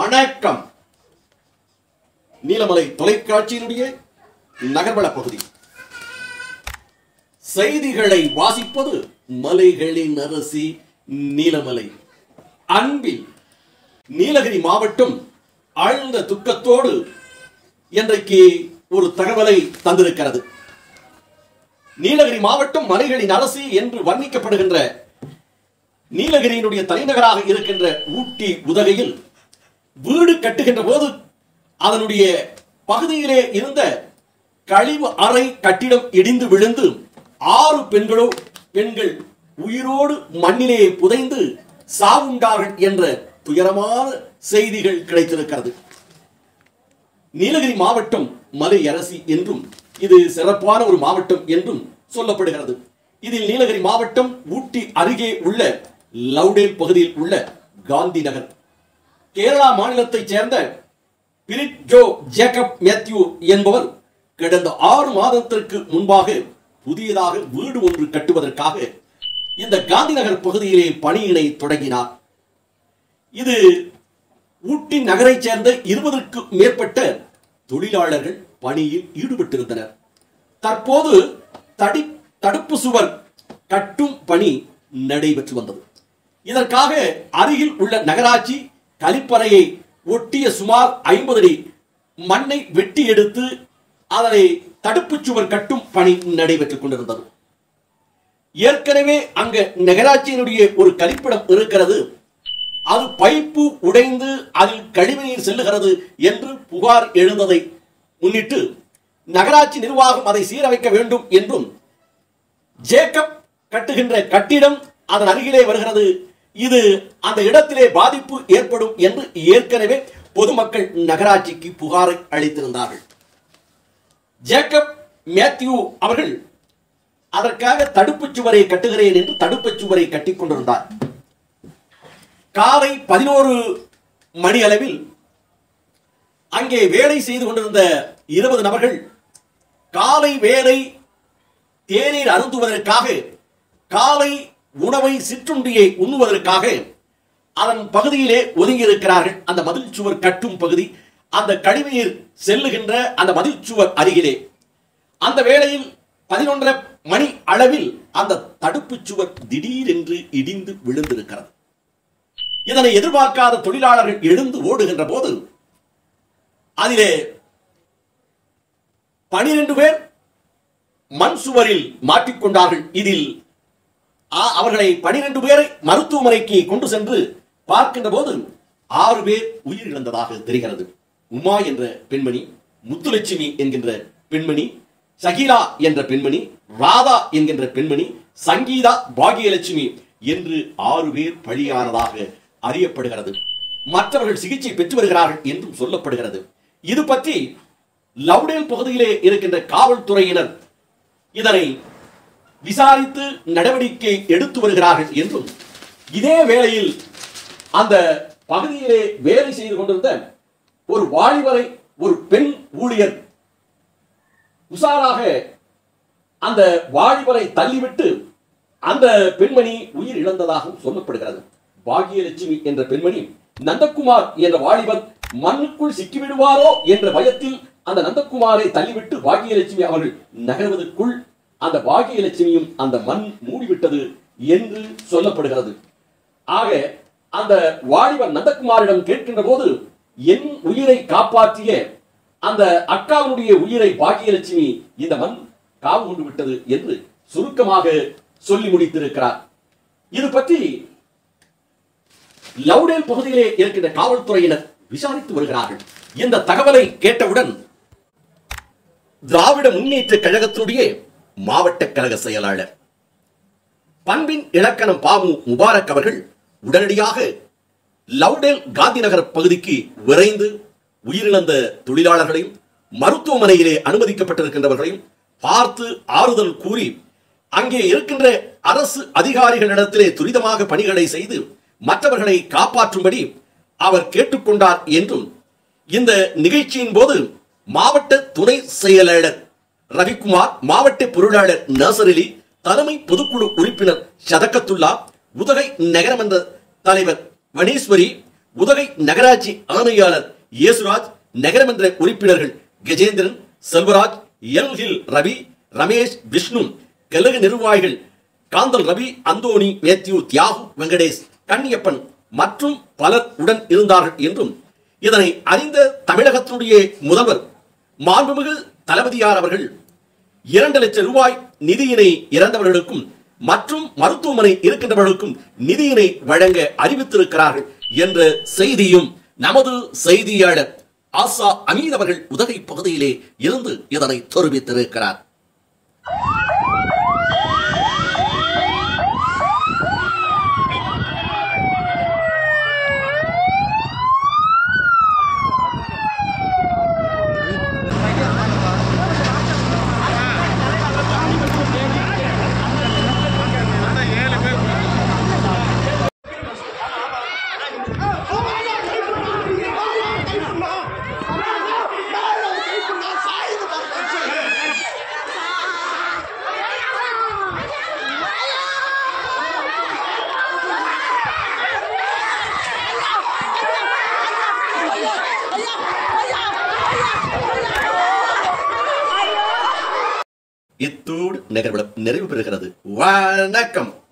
வணக்கம் நீலமலை தொலைக்காட்சியினுடைய நகர்வள பகுதி செய்திகளை வாசிப்பது மலைகளின் அரசி நீலமலை அன்பில் நீலகிரி மாவட்டம் ஆழ்ந்த துக்கத்தோடு இன்றைக்கு ஒரு தகவலை தந்திருக்கிறது நீலகிரி மாவட்டம் மலைகளின் அரசி என்று வர்ணிக்கப்படுகின்ற நீலகிரியினுடைய தலைநகராக இருக்கின்ற ஊட்டி உதகையில் வீடு கட்டுகின்ற போது அதனுடைய பகுதியிலே இருந்த கழிவு அறை கட்டிடம் இடிந்து விழுந்து ஆறு பெண்களோ பெண்கள் உயிரோடு மண்ணிலே புதைந்து சாவுண்டார்கள் என்ற துயரமான செய்திகள் கிடைத்திருக்கிறது நீலகிரி மாவட்டம் மலை அரசி என்றும் இது சிறப்பான ஒரு மாவட்டம் என்றும் சொல்லப்படுகிறது இதில் நீலகிரி மாவட்டம் ஊட்டி அருகே உள்ள லவுடேல் பகுதியில் உள்ள காந்தி நகர் கேரளா மாநிலத்தைச் சேர்ந்த பிரிட் ஜோ ஜேக்கப் மேத்யூ என்பவர் கடந்த ஆறு மாதத்திற்கு முன்பாக புதியதாக வீடு ஒன்று கட்டுவதற்காக இந்த காந்தி நகர் பகுதியிலே பணியினை தொடங்கினார் இது ஊட்டி நகரைச் சேர்ந்த இருபதற்கு மேற்பட்ட தொழிலாளர்கள் பணியில் ஈடுபட்டிருந்தனர் தற்போது தடி தடுப்பு சுவர் கட்டும் பணி நடைபெற்று வந்தது இதற்காக அருகில் உள்ள நகராட்சி கழிப்பறையை ஒட்டிய சுமார் ஐம்பது அடி மண்ணை வெட்டி எடுத்து அதனை தடுப்புச் சுவர் கட்டும் பணி நடைபெற்றுக் கொண்டிருந்தது ஏற்கனவே அங்க நகராட்சியினுடைய ஒரு கழிப்பிடம் இருக்கிறது அது பைப்பு உடைந்து அதில் கழிவுநீர் செல்லுகிறது என்று புகார் எழுந்ததை முன்னிட்டு நகராட்சி நிர்வாகம் அதை சீரமைக்க வேண்டும் என்றும் ஜேக்கப் கட்டுகின்ற கட்டிடம் அதன் அருகிலே வருகிறது இது அந்த இடத்திலே பாதிப்பு ஏற்படும் என்று ஏற்கனவே பொதுமக்கள் நகராட்சிக்கு புகாரை அளித்திருந்தார்கள் ஜேக்கப் மேத்யூ அவர்கள் அதற்காக தடுப்புச் சுவரை கட்டுகிறேன் என்று தடுப்புச் சுவரை கட்டிக் கொண்டிருந்தார் காலை பதினோரு மணி அளவில் அங்கே வேலை செய்து கொண்டிருந்த இருபது நபர்கள் காலை வேலை தேநீர் அருந்துவதற்காக காலை உணவை சிற்றுண்டியை உண்ணுவதற்காக அதன் பகுதியிலே ஒதுங்கி இருக்கிறார்கள் அந்த மதில் சுவர் கட்டும் பகுதி அந்த கழிவுநீர் செல்லுகின்ற அந்த மதில் சுவர் அருகிலே அந்த வேளையில் பதினொன்றரை மணி அளவில் அந்த தடுப்புச் சுவர் திடீரென்று இடிந்து விழுந்திருக்கிறது இதனை எதிர்பார்க்காத தொழிலாளர்கள் எழுந்து ஓடுகின்ற போது அதிலே பனிரெண்டு பேர் மண் சுவரில் மாட்டிக்கொண்டார்கள் இதில் ஆ- அவர்களை பனிரெண்டு பேரை மருத்துவமனைக்கு கொண்டு சென்று பார்க்கின்ற போது ஆறு பேர் உயிரிழந்ததாக தெரிகிறது உமா என்ற பெண்மணி முத்துலட்சுமி என்கின்ற பெண்மணி சகீரா என்ற பெண்மணி ராதா என்கின்ற பெண்மணி சங்கீதா பாகியலட்சுமி என்று ஆறு பேர் பலியானதாக அறியப்படுகிறது மற்றவர்கள் சிகிச்சை பெற்று வருகிறார்கள் என்றும் சொல்லப்படுகிறது இது பற்றி லவுடேல் பகுதியிலே இருக்கின்ற காவல்துறையினர் இதனை விசாரித்து நடவடிக்கை எடுத்து வருகிறார்கள் என்றும் இதே வேளையில் அந்த பகுதியிலே வேலை செய்து கொண்டிருந்த ஒரு வாலிபரை ஒரு பெண் ஊழியர் உஷாராக அந்த வாலிபரை தள்ளிவிட்டு அந்த பெண்மணி உயிர் இழந்ததாகவும் சொல்லப்படுகிறது பாகியலட்சுமி என்ற பெண்மணி நந்தகுமார் என்ற வாலிபர் மண்ணுக்குள் சிக்கிவிடுவாரோ என்ற பயத்தில் அந்த நந்தகுமாரை தள்ளிவிட்டு பாகியலட்சுமி அவர்கள் நகர்வதற்குள் அந்த பாகியலட்சுமியும் அந்த மண் மூடிவிட்டது என்று சொல்லப்படுகிறது ஆக அந்த வாலிபர் நந்தகுமாரிடம் கேட்கின்ற போது என் உயிரை காப்பாற்றிய அந்த அக்காவுடைய உயிரை பாக்கியலட்சுமி இந்த மண் காவு கொண்டு விட்டது என்று சுருக்கமாக சொல்லி முடித்திருக்கிறார் இது பற்றி லவுடேல் பகுதியிலே இருக்கின்ற காவல்துறையினர் விசாரித்து வருகிறார்கள் இந்த தகவலை கேட்டவுடன் திராவிட முன்னேற்ற கழகத்தினுடைய மாவட்ட கழக செயலாளர் பண்பின் இலக்கணம் பாமு முபாரக் அவர்கள் உடனடியாக லவுடேல் காந்தி நகர் பகுதிக்கு விரைந்து உயிரிழந்த தொழிலாளர்களையும் மருத்துவமனையிலே அனுமதிக்கப்பட்டிருக்கின்றவர்களையும் பார்த்து ஆறுதல் கூறி அங்கே இருக்கின்ற அரசு அதிகாரிகளிடத்திலே துரிதமாக பணிகளை செய்து மற்றவர்களை காப்பாற்றும்படி அவர் கேட்டுக்கொண்டார் என்றும் இந்த நிகழ்ச்சியின் போது மாவட்ட துணை செயலாளர் ரவிக்குமார் மாவட்ட பொருளாளர் நர்சரிலி தலைமை பொதுக்குழு உறுப்பினர் ஷதக்கத்துல்லா உதகை நகரமன்ற தலைவர் வனீஸ்வரி உதகை நகராட்சி ஆணையாளர் இயேசுராஜ் நகரமன்ற உறுப்பினர்கள் கஜேந்திரன் செல்வராஜ் எல் ஹில் ரவி ரமேஷ் விஷ்ணு கழக நிர்வாகிகள் காந்தல் ரவி அந்தோணி மேத்யூ தியாகு வெங்கடேஷ் கன்னியப்பன் மற்றும் பலர் உடன் இருந்தார்கள் என்றும் இதனை அறிந்த தமிழகத்தினுடைய முதல்வர் மாண்புமிகு தளபதியார் அவர்கள் இரண்டு லட்சம் ரூபாய் நிதியினை இறந்தவர்களுக்கும் மற்றும் மருத்துவமனை இருக்கின்றவர்களுக்கும் நிதியினை வழங்க அறிவித்திருக்கிறார்கள் என்ற செய்தியும் நமது செய்தியாளர் ஆசா அமீத் அவர்கள் உதகை பகுதியிலே இருந்து இதனை தெரிவித்திருக்கிறார் இத்தோடு நிகழ்விடம் நிறைவு பெறுகிறது வணக்கம்